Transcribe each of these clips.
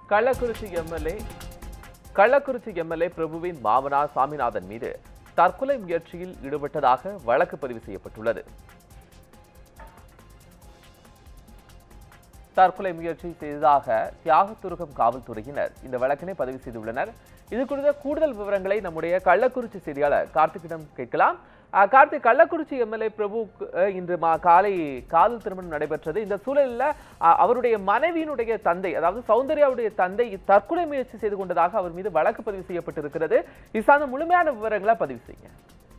Kallakurichi MLA Kallakurichi MLA பிரபுவின் மாமனார் சாமிநாதன் மீது தற்கொலை முயற்சியில் ஈடுபட்டதாக வழக்கு பதிவு செய்யப்பட்டுள்ளது தற்கொலை முயற்சி செய்ததாக தியாகத்துருகம் காவல்துறையினர் இந்த வழக்கினை பதிவு செய்துள்ளனர் இது குறித்த கூடுதல் விவரங்களை நம்முடைய கள்ளக்குறிச்சி செய்தியாளர் கார்த்திகிடம் கேட்கலாம் அஹ், கார்த்திக் கள்ளக்குறிச்சி எம்எல்ஏ பிரபு அஹ், இன்று மா காலை காதல் திருமணம் நடைபெற்றது இந்த சூழலில் அஹ், அவருடைய மனைவியினுடைய தந்தை அதாவது சௌந்தர்யாவுடைய தந்தை தற்கொலை முயற்சி செய்து கொண்டதாக அவர் மீது வழக்கு பதிவு செய்யப்பட்டிருக்கிறது இது சார்ந்த முழுமையான விவரங்களை பதிவு செய்யுங்க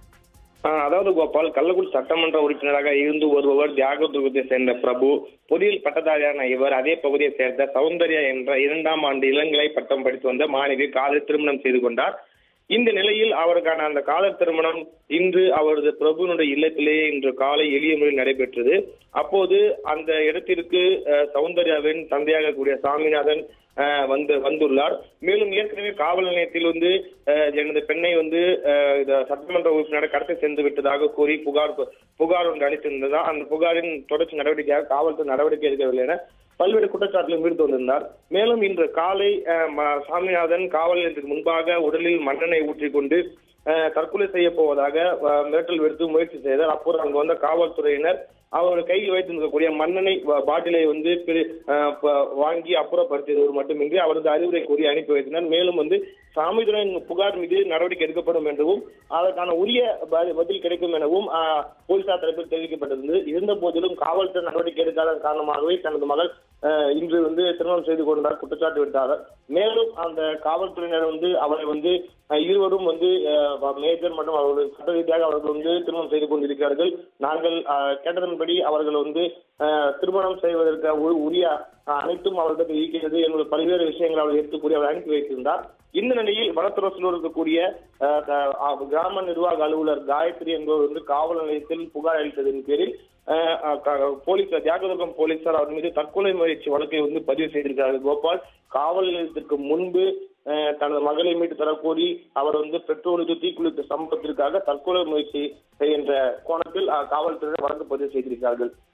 ஆஹ் அதாவது கோபால் கள்ளக்குறிச்சி சட்டமன்ற உறுப்பினராக இருந்து வருபவர் தியாகதுர்கத்தை சேர்ந்த பிரபு பொறியியல் பட்டதாரியான இவர் அதே பகுதியை சேர்ந்த சௌந்தர்யா என்ற இரண்டாம் ஆண்டு இளங்கலை பட்டம் படித்து வந்த மாணவி காதல் திருமணம் செய்து கொண்டார் இந்த நிலையில் அவருக்கான அந்த காதல் திருமணம் இன்று அவரது பிரபுனுடைய இல்லத்திலேயே இன்று காலை எளிய முறையில் நடைபெற்றது அப்போது அந்த இடத்திற்கு அஹ், சௌந்தர்யாவின் தந்தையாக கூடிய சாமிநாதன் அஹ், வந்து வந்துள்ளார் மேலும் ஏற்கனவே காவல் நிலையத்தில் வந்து அஹ், எனது பெண்ணை வந்து அஹ், இந்த சட்டமன்ற உறுப்பினர் கடத்தி சென்று விட்டதாக கூறி புகார் புகார் ஒன்று அளித்திருந்ததா அந்த புகாரின் தொடர்ச்சி நடவடிக்கையாக காவல்துறை நடவடிக்கை எடுக்கவில்லை என பல்வேறு குற்றச்சாட்டுகளும் ஈடுத்து வந்திருந்தார் மேலும் இன்று காலை அஹ், ம- சாமிநாதன் காவல் நிலையத்துக்கு முன்பாக உடலில் மண்ணெண்ணெய் ஊற்றிக்கொண்டு அஹ், தற்கொலை செய்ய போவதாக அஹ், மிரட்டல் விடுத்து முயற்சி செய்தார் அப்போது அங்கு வந்த காவல்துறையினர் அவர் கையில் வைத்திருக்கக்கூடிய மண்ணெண்ணெய் பா- பாட்டிலை வந்து பிரி- அஹ், ப- வாங்கி அப்புறப்படுத்தியதோடு மட்டுமின்றி அவரது அறிவுரை கூறி அனுப்பி வைத்தனர் மேலும் வந்து சாமிதுரன் புகார் மீது நடவடிக்கை எடுக்கப்படும் என்றும் அதற்கான உரிய ப- பதில் கிடைக்கும் எனவும் அஹ், போலீசார் தரப்பில் தெரிவிக்கப்பட்டிருந்தது இருந்த போதிலும் காவல்துறை நடவடிக்கை எடுக்காத காரணமாகவே தனது மகள் அஹ், இன்று வந்து திருமணம் செய்து கொண்டார் குற்றச்சாட்டு விட்டார் மேலும் அந்த காவல்துறையினர் வந்து அவரை வந்து அஹ், இருவரும் வந்து அஹ், மேஜர் மற்றும் அவர்கள் சட்ட ரீதியாக அவர்கள் வந்து திருமணம் செய்து கொண்டிருக்கிறார்கள் நாங்கள் அஹ், கேட்டதன்படி அவர்கள் வந்து அஹ், திருமணம் செய்வதற்கு உ- உரிய அஹ், அனைத்தும் அவர்களுக்கு இருக்கிறது என்பது பல்வேறு விஷயங்களை அவர் எடுத்து கூறி அவர் அனுப்பி வைத்திருந்தார் இந்த நிலையில் வனத்துறையில் இருக்கக்கூடிய அஹ், க- அஹ், கிராம நிர்வாக அலுவலர் காயத்ரி என்பவர் வந்து காவல் நிலையத்தில் புகார் அளித்ததன் பேரில் அஹ், அஹ், க- போலீஸ் தியாகதுர்கம் போலீசார் அவர் மீது தற்கொலை முயற்சி வழக்கை வந்து பதிவு செய்திருக்கிறார்கள் கோபால் காவல் நிலையத்திற்கு முன்பு அஹ், தனது மகளை மீட்டு தரக்கோரி அவர் வந்து பெட்ரோலுக்கு தீக்குளித்த சம்பவத்திற்காக தற்கொலை முயற்சி செய்கின்ற கோணத்தில் அஹ், காவல்துறையினர் வழக்கு பதிவு செய்திருக்கிறார்கள்